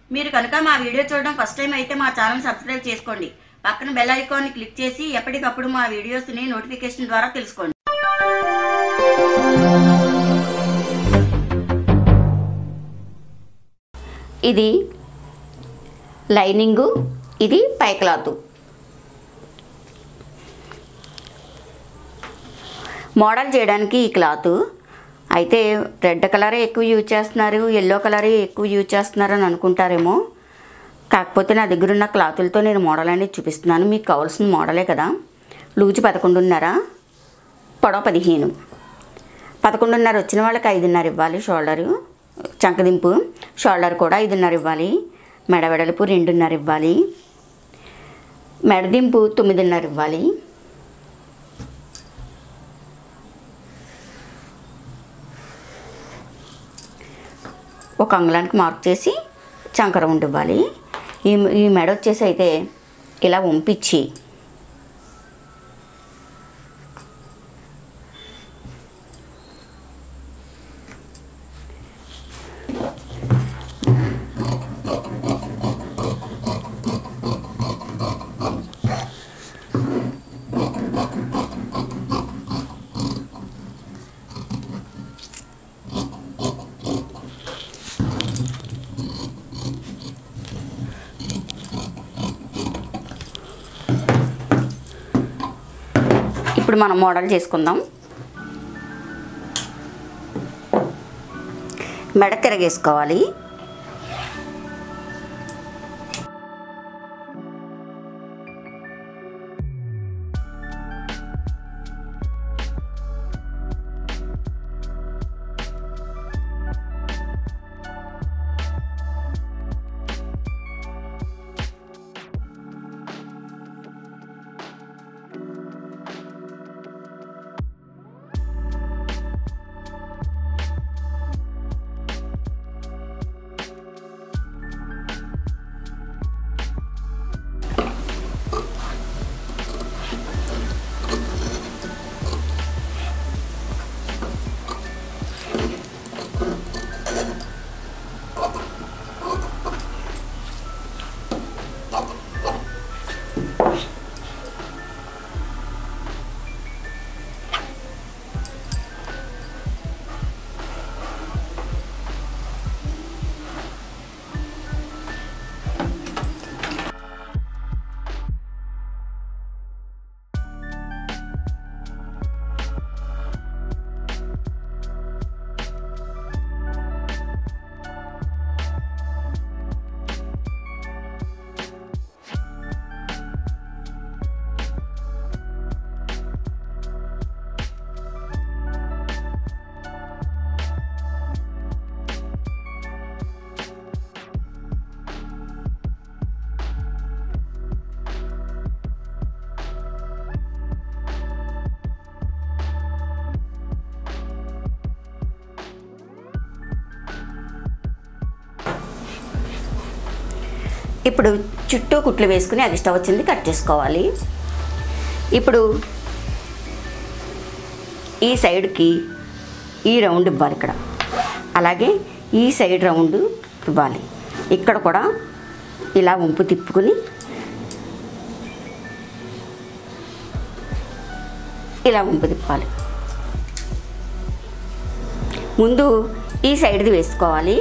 మీరు కనుక మా వీడియో చూడడం ఫస్ట్ టైం అయితే మా ఛానల్ సబ్స్క్రైబ్ చేసుకోండి పక్కన బెల్ ఐకాన్ని క్లిక్ చేసి ఎప్పటికప్పుడు మా వీడియోస్ని నోటిఫికేషన్ ద్వారా తెలుసుకోండి ఇది లైనింగు ఇది పై క్లాత్ మోడల్ చేయడానికి ఈ క్లాత్ అయితే రెడ్ కలరే ఎక్కువ యూజ్ చేస్తున్నారు ఎల్లో కలరే ఎక్కువ యూజ్ చేస్తున్నారు అని అనుకుంటారేమో కాకపోతే నా దగ్గర ఉన్న క్లాతులతో నేను మోడల్ అనేది చూపిస్తున్నాను మీకు కావాల్సిన మోడలే కదా లూజు పదకొండున్నర పొడవ పదిహేను పదకొండున్నర వచ్చిన వాళ్ళకి ఐదున్నర ఇవ్వాలి షోల్డరు చంకదింపు షోల్డర్ కూడా ఐదున్నర ఇవ్వాలి మెడ వెడల్పు రెండున్నర ఇవ్వాలి మెడదింపు తొమ్మిదిన్నర ఇవ్వాలి ఒక అంగుళానికి మార్క్ చేసి చంకర రౌండ్ ఇవ్వాలి ఈ ఈ మెడ వచ్చేసి అయితే ఇలా వంపించి ఇప్పుడు మనం మోడల్ చేసుకుందాం మెడ తిరగేసుకోవాలి ఇప్పుడు చుట్టూ కుట్లు వేసుకుని అది స్టవ్ వచ్చింది కట్ చేసుకోవాలి ఇప్పుడు ఈ సైడ్కి ఈ రౌండ్ ఇవ్వాలి ఇక్కడ అలాగే ఈ సైడ్ రౌండ్ ఇవ్వాలి ఇక్కడ కూడా ఇలా వంపు తిప్పుకుని ఇలా వంపు తిప్పాలి ముందు ఈ సైడ్ది వేసుకోవాలి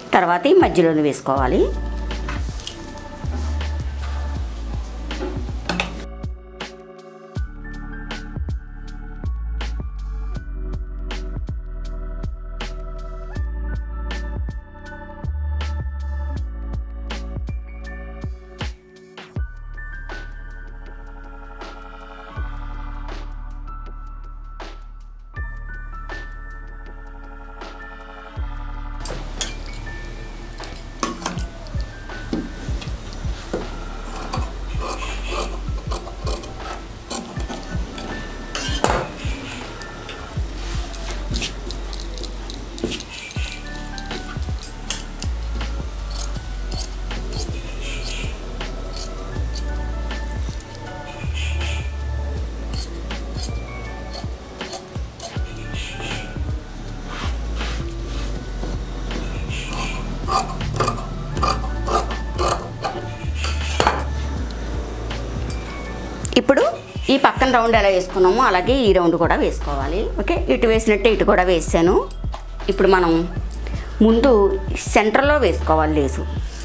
తర్వాత ఈ మధ్యలోని వేసుకోవాలి ఇప్పుడు ఈ పక్కన రౌండ్ ఎలా వేసుకున్నామో అలాగే ఈ రౌండ్ కూడా వేసుకోవాలి ఓకే ఇటు వేసినట్టే ఇటు కూడా వేసాను ఇప్పుడు మనం ముందు సెంటర్లో వేసుకోవాలి లేసు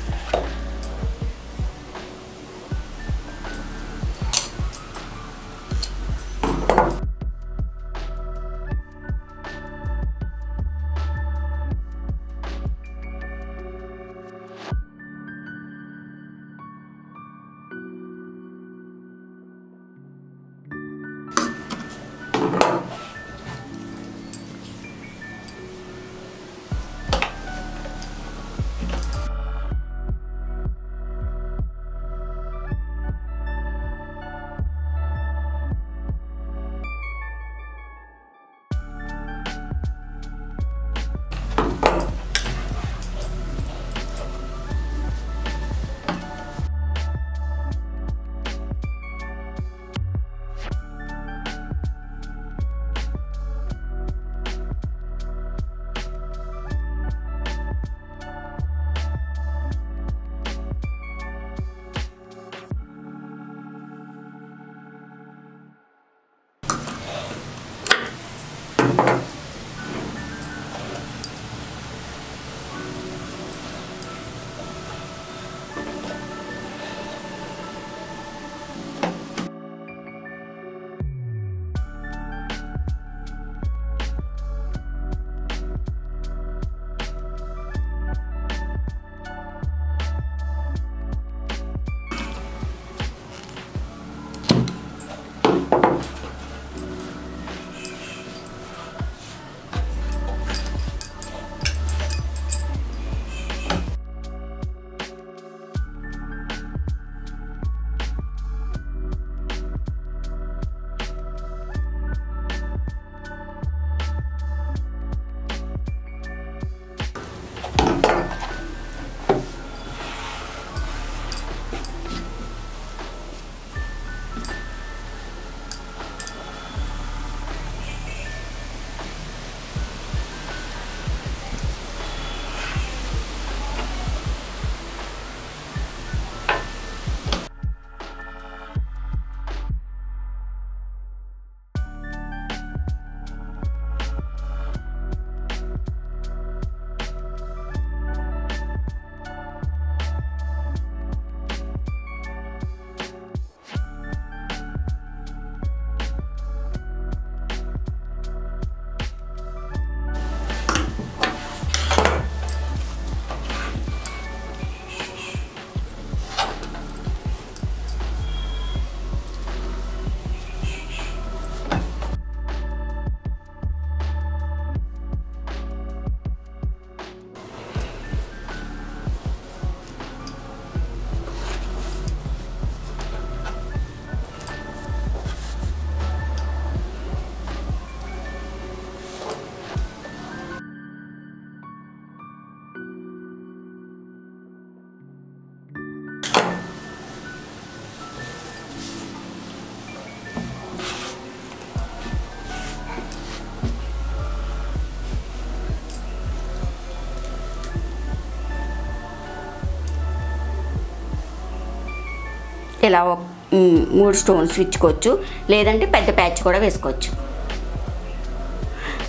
ఇలా ఒక- మ్, మూడు స్టోన్స్ ఇచ్చుకోవచ్చు లేదంటే పెద్ద ప్యాచ్ కూడా వేసుకోవచ్చు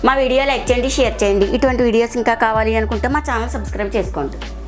మా వీడియో లైక్ చేయండి షేర్ చేయండి ఇటువంటి వీడియోస్ ఇంకా కావాలి అనుకుంటే మా ఛానల్ సబ్స్క్రైబ్ చేసుకోండి